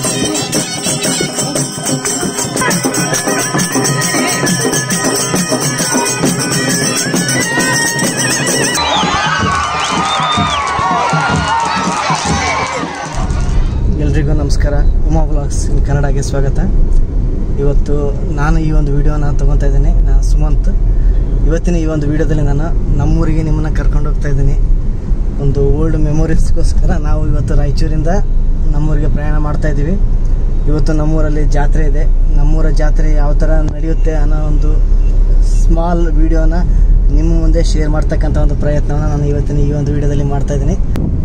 ಎಲ್ರಿಗೂ ನಮಸ್ಕಾರ ಉಮಾ ಬ್ಲಾಗ್ಸ್ ಇನ್ ಕನ್ನಡಗೆ ಸ್ವಾಗತ ಇವತ್ತು ನಾನು ಈ ಒಂದು ವಿಡಿಯೋನ ತೊಗೊತಾ ಇದ್ದೀನಿ ನಾನು ಸುಮಂತ್ ಇವತ್ತಿನ ಈ ಒಂದು ವಿಡಿಯೋದಲ್ಲಿ ನಾನು ನಮ್ಮೂರಿಗೆ ನಿಮ್ಮನ್ನು ಕರ್ಕೊಂಡು ಹೋಗ್ತಾ ಇದ್ದೀನಿ ಒಂದು ಓಲ್ಡ್ ಮೆಮೊರೀಸ್ಗೋಸ್ಕರ ನಾವು ಇವತ್ತು ರಾಯಚೂರಿಂದ ನಮ್ಮೂರಿಗೆ ಪ್ರಯಾಣ ಮಾಡ್ತಾ ಇದ್ದೀವಿ ಇವತ್ತು ನಮ್ಮೂರಲ್ಲಿ ಜಾತ್ರೆ ಇದೆ ನಮ್ಮೂರ ಜಾತ್ರೆ ಯಾವ ಥರ ನಡೆಯುತ್ತೆ ಅನ್ನೋ ಒಂದು ಸ್ಮಾಲ್ ವಿಡಿಯೋನ ನಿಮ್ಮ ಮುಂದೆ ಶೇರ್ ಮಾಡ್ತಕ್ಕಂಥ ಒಂದು ಪ್ರಯತ್ನವನ್ನು ನಾನು ಇವತ್ತಿನ ಈ ಒಂದು ವಿಡಿಯೋದಲ್ಲಿ ಮಾಡ್ತಾ ಇದ್ದೀನಿ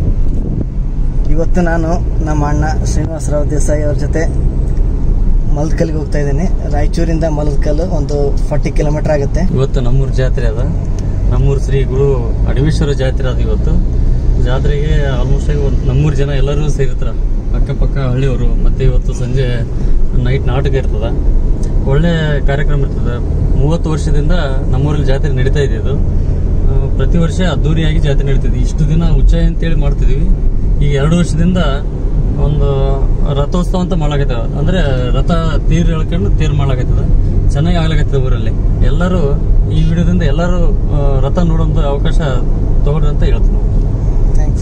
ಇವತ್ತು ನಾನು ನಮ್ಮ ಅಣ್ಣ ಶ್ರೀನಿವಾಸರಾವ್ ದೇಸಾಯಿ ಅವ್ರ ಜೊತೆ ಮಲ್ಕಲ್ಗೆ ಹೋಗ್ತಾ ಇದ್ದೀನಿ ರಾಯಚೂರಿಂದ ಮಲ್ಕಲ್ ಒಂದು ಫಾರ್ಟಿ ಕಿಲೋಮೀಟರ್ ಆಗುತ್ತೆ ಇವತ್ತು ನಮ್ಮೂರ್ ಜಾತ್ರೆ ಅದ ನಮ್ಮೂರ್ ಶ್ರೀ ಗುರು ಅಡವೇಶ್ವರ ಜಾತ್ರೆ ಅದ ಇವತ್ತು ಜಾತ್ರೆಗೆ ಆಲ್ಮೋಸ್ಟ್ ಆಗಿ ಒಂದು ನಮ್ಮೂರ್ ಜನ ಎಲ್ಲರೂ ಸೇರಿರ್ತಾರ ಅಕ್ಕಪಕ್ಕ ಹಳ್ಳಿಯವರು ಮತ್ತೆ ಇವತ್ತು ಸಂಜೆ ನೈಟ್ ನಾಟಕ ಇರ್ತದ ಒಳ್ಳೆ ಕಾರ್ಯಕ್ರಮ ಇರ್ತದ ಮೂವತ್ತು ವರ್ಷದಿಂದ ನಮ್ಮೂರಲ್ಲಿ ಜಾತ್ರೆ ನಡೀತಾ ಇದೆ ಇದು ಆ, ಪ್ರತಿ ವರ್ಷ ಅದ್ದೂರಿಯಾಗಿ ಜಾತ್ರೆ ನಡೀತಿದೆ ಇಷ್ಟು ದಿನ ಉಚ್ಚಾಯ ಅಂತೇಳಿ ಮಾಡ್ತಿದ್ವಿ ಈಗ ಎರಡು ವರ್ಷದಿಂದ ಒಂದು ರಥೋತ್ಸವ ಅಂತ ಮಾಡಾಕತ್ತದ ಅಂದ್ರೆ ರಥ ತೀರ್ ಎಳ್ಕೊಂಡು ತೀರ್ ಮಾಡಾಕತ್ತದ ಚೆನ್ನಾಗಿ ಆಗ್ಲಾಕತ್ತದ ಊರಲ್ಲಿ ಎಲ್ಲರೂ ಈ ವಿಡಿಯೋದಿಂದ ಎಲ್ಲರೂ ಆ, ರಥ ನೋಡೋಂಥ ಅವಕಾಶ ತಗೊಳ್ರಿ ಅಂತ ಹೇಳ್ತೀನಿ ಥ್ಯಾಂಕ್ಸ್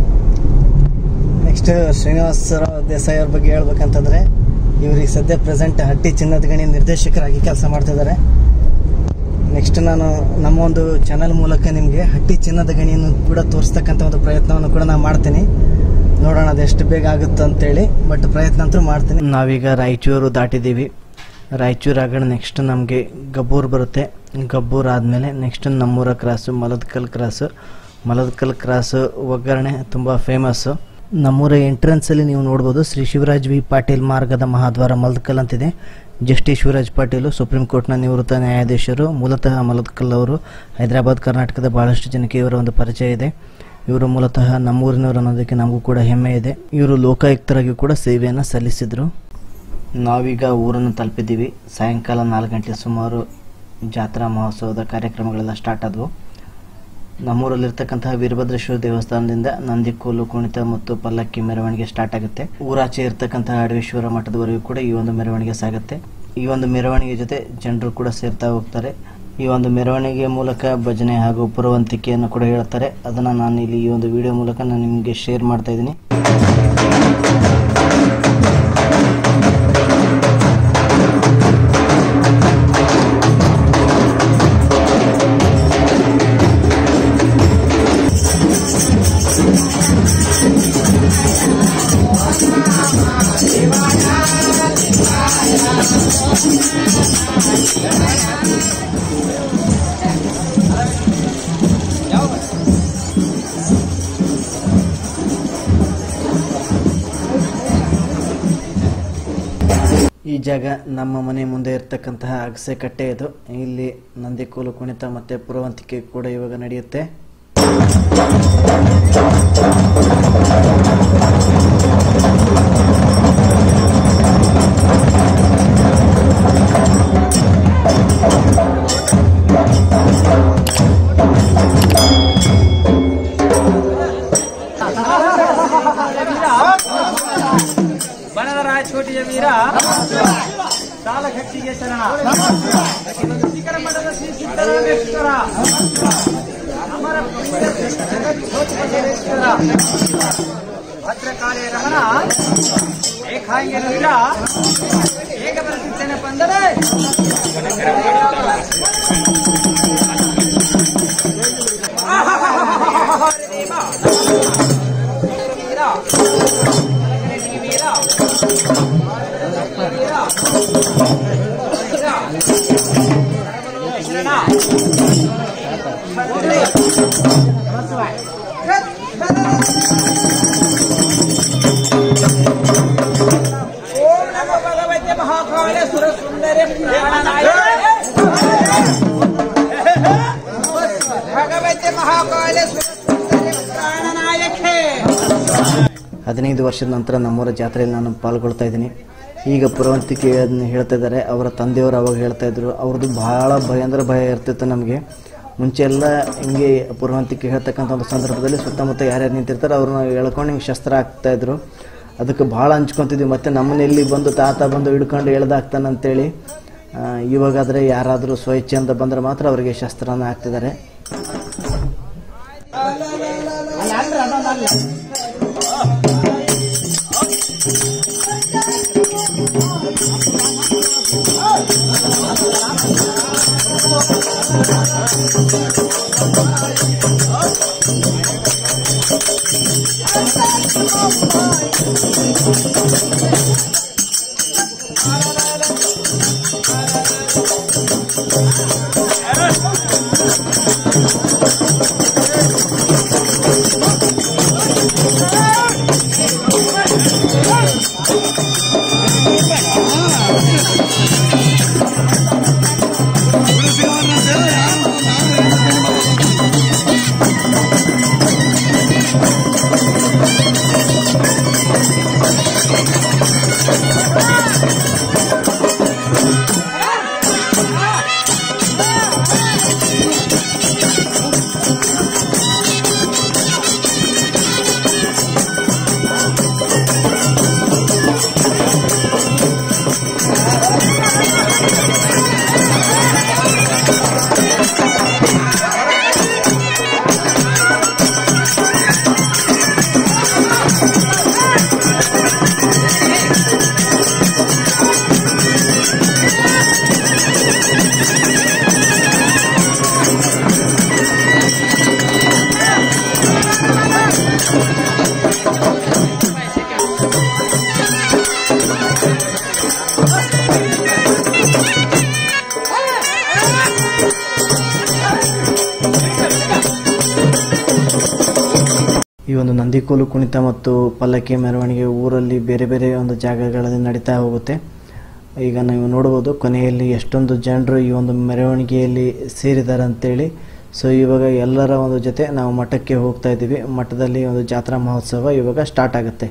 ನೆಕ್ಸ್ಟ್ ಶ್ರೀನಿವಾಸರಾವ್ ದೇಸಾಯಿ ಅವ್ರ ಬಗ್ಗೆ ಹೇಳ್ಬೇಕಂತಂದ್ರೆ ಇವ್ರಿಗೆ ಸದ್ಯ ಪ್ರೆಸೆಂಟ್ ಹಟ್ಟಿ ಚಿನ್ನದ ಗಣಿ ನಿರ್ದೇಶಕರಾಗಿ ಕೆಲಸ ಮಾಡ್ತಿದ್ದಾರೆ ನೆಕ್ಸ್ಟ್ ನಾನು ನಮ್ಮ ಒಂದು ಚಾನಲ್ ಮೂಲಕ ನಿಮಗೆ ಹಟ್ಟಿ ಚಿನ್ನದ ಗಣಿಯನ್ನು ಕೂಡ ತೋರಿಸ್ತಕ್ಕಂಥ ಒಂದು ಪ್ರಯತ್ನವನ್ನು ಕೂಡ ನಾನು ಮಾಡ್ತೀನಿ ನೋಡೋಣ ಅದು ಎಷ್ಟು ಬೇಗ ಆಗುತ್ತೆ ಅಂತೇಳಿ ಬಟ್ ಪ್ರಯತ್ನ ಅಂತೂ ಮಾಡ್ತೀನಿ ನಾವೀಗ ರಾಯಚೂರು ದಾಟಿದ್ದೀವಿ ರಾಯಚೂರು ಆಗೋಣ ನೆಕ್ಸ್ಟ್ ನಮಗೆ ಗಬ್ಬೂರು ಬರುತ್ತೆ ಗಬ್ಬೂರು ಆದಮೇಲೆ ನೆಕ್ಸ್ಟ್ ನಮ್ಮೂರ cross Maladakal cross Maladakal cross ಒಗ್ಗರಣೆ ತುಂಬ ಫೇಮಸ್ಸು ನಮ್ಮೂರ ಎಂಟ್ರೆನ್ಸಲ್ಲಿ ನೀವು ನೋಡ್ಬೋದು ಶ್ರೀ ಶಿವರಾಜ್ ವಿ ಪಾಟೀಲ್ ಮಾರ್ಗದ ಮಹಾದ್ವಾರ ಮಲದಕಲ್ ಅಂತಿದೆ ಜಸ್ಟಿಸ್ ಶಿವರಾಜ್ ಪಾಟೀಲು ಸುಪ್ರೀಂ ಕೋರ್ಟ್ನ ನಿವೃತ್ತ ನ್ಯಾಯಾಧೀಶರು ಮೂಲತಃ ಮಲದಕಲ್ ಅವರು ಹೈದರಾಬಾದ್ ಕರ್ನಾಟಕದ ಬಹಳಷ್ಟು ಜನಕ್ಕೆ ಇವರ ಒಂದು ಪರಿಚಯ ಇದೆ ಇವರು ಮೂಲತಃ ನಮ್ಮೂರಿನವರು ಅನ್ನೋದಕ್ಕೆ ನಮಗೂ ಕೂಡ ಹೆಮ್ಮೆ ಇದೆ ಇವರು ಲೋಕಾಯುಕ್ತರಾಗಿ ಕೂಡ ಸೇವೆಯನ್ನು ಸಲ್ಲಿಸಿದರು ನಾವೀಗ ಊರನ್ನು ತಲುಪಿದ್ದೀವಿ ಸಾಯಂಕಾಲ ನಾಲ್ಕು ಗಂಟೆ ಸುಮಾರು ಜಾತ್ರಾ ಮಹೋತ್ಸವದ ಕಾರ್ಯಕ್ರಮಗಳೆಲ್ಲ ಸ್ಟಾರ್ಟ್ ಆದವು ನಮ್ಮೂರಲ್ಲಿರ್ತಕ್ಕಂತಹ ವೀರಭದ್ರೇಶ್ವರ ದೇವಸ್ಥಾನದಿಂದ ನಂದಿಕೋಲು ಕುಣಿತ ಮತ್ತು ಪಲ್ಲಕ್ಕಿ ಮೆರವಣಿಗೆ ಸ್ಟಾರ್ಟ್ ಆಗುತ್ತೆ ಊರಾಚೆ ಇರ್ತಕ್ಕಂತಹ ಅಡವೇಶ್ವರ ಮಠದವರೆಗೂ ಕೂಡ ಈ ಒಂದು ಮೆರವಣಿಗೆ ಸಾಗುತ್ತೆ ಈ ಒಂದು ಮೆರವಣಿಗೆ ಜೊತೆ ಜನರು ಕೂಡ ಸೇರ್ತಾ ಹೋಗ್ತಾರೆ ಈ ಒಂದು ಮೆರವಣಿಗೆ ಮೂಲಕ ಭಜನೆ ಹಾಗೂ ಪುರವಂತಿಕೆಯನ್ನು ಕೂಡ ಹೇಳ್ತಾರೆ ಅದನ್ನು ನಾನು ಇಲ್ಲಿ ಈ ಒಂದು ವಿಡಿಯೋ ಮೂಲಕ ನಾನು ನಿಮಗೆ ಶೇರ್ ಮಾಡ್ತಾ ಇದ್ದೀನಿ ಈ ಜಾಗ ನಮ್ಮ ಮನೆ ಮುಂದೆ ಇರ್ತಕ್ಕಂತಹ ಅಗಸೆ ಕಟ್ಟೆ ಇದು ಇಲ್ಲಿ ನಂದಿಕೋಲು ಕುಣಿತ ಮತ್ತೆ ಪುರವಂತಿಕೆ ಕೂಡ ಇವಾಗ ನಡೆಯುತ್ತೆ ಬಣದ ರಾಜಕೋಟಿಯ ವೀರ ಸಾಲಘಟ್ಟಿಗೆ ಶರಣ ಶಿಖರ ಮಠದ ಶ್ರೀ ಸಿದ್ದರಾಮೇಶ್ವರ ಅಮರ ಜಗಜ್ಯೋತಿಬಸವೇಶ್ವರ ಭದ್ರಕಾಳಿ ರಮಣ ಏಕಾಂಗಿರ ಏಕ ಪ್ರತಿಷ್ಠೆನ ಬಂದರೆ ಓಂ ನಮೋ ಭಗವತೆ ಮಹಾಕಾಳ ಸುರ ಸುಂದರಿ ಭಗವತೆ ಮಹಾಕಾಳ ಸುರ ಸುಂದರಿ ಪ್ರಾಣನಾಯಕೇ ಹದಿನೈದು ವರ್ಷದ ನಂತರ ನಮ್ಮೂರ ಜಾತ್ರೆಯಲ್ಲಿ ನಾನು ಪಾಲ್ಗೊಳ್ತಾ ಇದ್ದೀನಿ ಈಗ ಪುರವಂತಿಕೆಯನ್ನು ಹೇಳ್ತಾ ಇದ್ದಾರೆ ಅವರ ತಂದೆಯವರು ಅವಾಗ ಹೇಳ್ತಾ ಇದ್ರು ಅವ್ರದ್ದು ಬಹಳ ಭಯ ಅಂದ್ರೆ ಭಯ ಇರ್ತಿತ್ತು ನಮಗೆ ಮುಂಚೆ ಎಲ್ಲ ಹಿಂಗೆ ಪುರವಂತಿಕೆ ಹೇಳ್ತಕ್ಕಂಥ ಒಂದು ಸಂದರ್ಭದಲ್ಲಿ ಸುತ್ತಮುತ್ತ ಯಾರ್ಯಾರು ನಿಂತಿರ್ತಾರೆ ಅವ್ರನ್ನ ಎಳ್ಕೊಂಡು ಹಿಂಗೆ ಶಸ್ತ್ರ ಹಾಕ್ತಾ ಇದ್ರು ಅದಕ್ಕೆ ಭಾಳ ಹಂಚ್ಕೊತಿದ್ವಿ ಮತ್ತು ನಮ್ಮನ್ನ ಎಲ್ಲಿ ಬಂದು ತಾತ ಬಂದು ಹಿಡ್ಕೊಂಡು ಎಳ್ದಾಕ್ತಾನಂತೇಳಿ ಆ, ಇವಾಗಾದರೆ ಯಾರಾದರೂ ಸ್ವಇಚ್ಛೆಯಿಂದ ಬಂದರೆ ಮಾತ್ರ ಅವರಿಗೆ ಶಸ್ತ್ರನ ಹಾಕ್ತಿದ್ದಾರೆ ಈ ಒಂದು ನಂದಿಕೋಲು ಕುಣಿತ ಮತ್ತು ಪಲ್ಲಕ್ಕಿ ಮೆರವಣಿಗೆ ಊರಲ್ಲಿ ಬೇರೆ ಬೇರೆ ಒಂದು ಜಾಗಗಳಲ್ಲಿ ನಡೀತಾ ಹೋಗುತ್ತೆ ಈಗ ನೀವು ನೋಡ್ಬೋದು ಕೊನೆಯಲ್ಲಿ ಎಷ್ಟೊಂದು ಜನರು ಈ ಒಂದು ಮೆರವಣಿಗೆಯಲ್ಲಿ ಸೇರಿದ್ದಾರೆ ಅಂತೇಳಿ ಸೊ ಇವಾಗ ಎಲ್ಲರ ಒಂದು ಜೊತೆ ನಾವು ಮಠಕ್ಕೆ ಹೋಗ್ತಾ ಇದ್ದೀವಿ ಮಠದಲ್ಲಿ ಒಂದು ಜಾತ್ರಾ ಮಹೋತ್ಸವ ಇವಾಗ ಸ್ಟಾರ್ಟ್ ಆಗುತ್ತೆ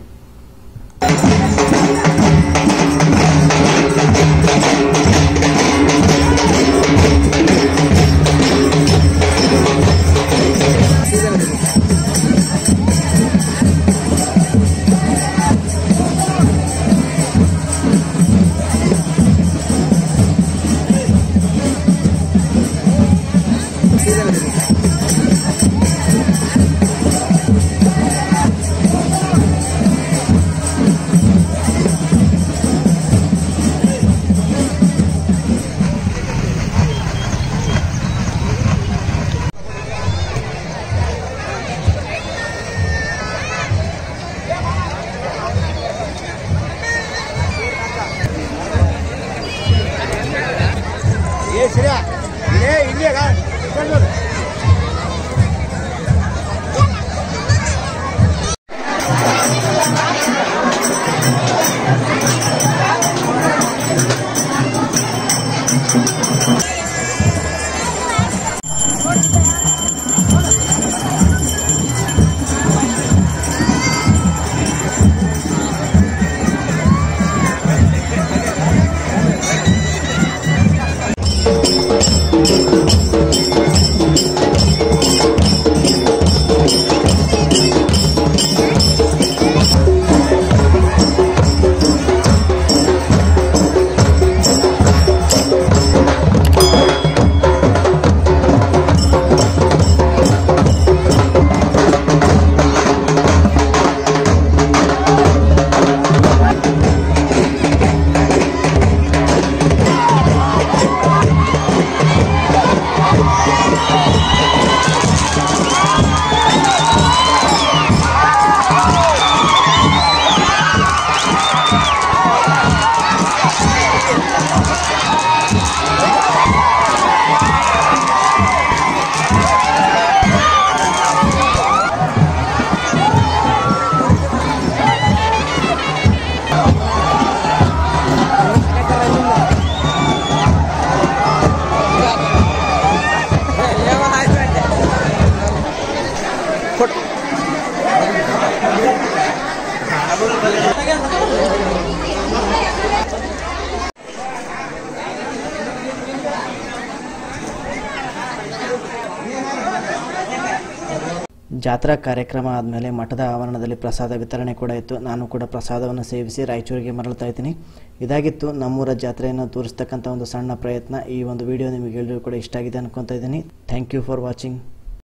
ಜಾತ್ರಾ ಕಾರ್ಯಕ್ರಮ ಆದಮೇಲೆ ಮಠದ ಆವರಣದಲ್ಲಿ ಪ್ರಸಾದ ವಿತರಣೆ ಕೂಡ ಇತ್ತು ನಾನು ಕೂಡ ಪ್ರಸಾದವನ್ನು ಸೇವಿಸಿ ರಾಯಚೂರಿಗೆ ಮರಳ್ತಾ ಇದ್ದೀನಿ ಇದಾಗಿತ್ತು ನಮ್ಮೂರ ಜಾತ್ರೆಯನ್ನು ತೋರಿಸ್ತಕ್ಕಂಥ ಒಂದು ಸಣ್ಣ ಪ್ರಯತ್ನ ಈ ಒಂದು ವಿಡಿಯೋ ನಿಮಗೆ ಎಲ್ಲರಿಗೂ ಕೂಡ ಇಷ್ಟ ಆಗಿದೆ ಅನ್ಕೊತಾ ಇದ್ದೀನಿ ಥ್ಯಾಂಕ್ ಯು ಫಾರ್ ವಾಚಿಂಗ್